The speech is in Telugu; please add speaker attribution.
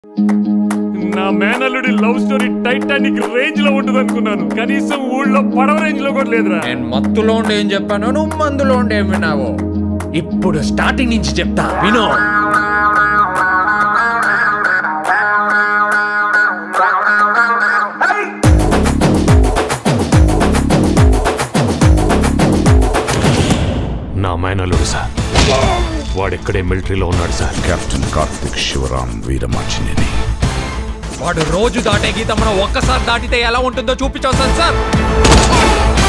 Speaker 1: నా మేనల్లుడి లవ్ స్టోరీ టైటానిక్ రేంజ్ లో ఉంటుంది అనుకున్నాను కనీసం ఊళ్ళో పడవ రేంజ్ లో కూడా లేదురా
Speaker 2: నేను మత్తులో ఉండి ఏం చెప్పాను నువ్వు మందులో ఉండి ఏం విన్నావు ఇప్పుడు స్టార్టింగ్ నుంచి చెప్తా విను
Speaker 1: నా మేనల్లుడు సార్ వాడెక్కడే మిలిటరీలో ఉన్నాడు సార్
Speaker 3: కెప్టెన్ కార్తిక్ శివరాం వీరమాచినేని
Speaker 2: వాడు రోజు దాటే గీత మనం ఒక్కసారి దాటితే ఎలా ఉంటుందో చూపించవస్తాను సార్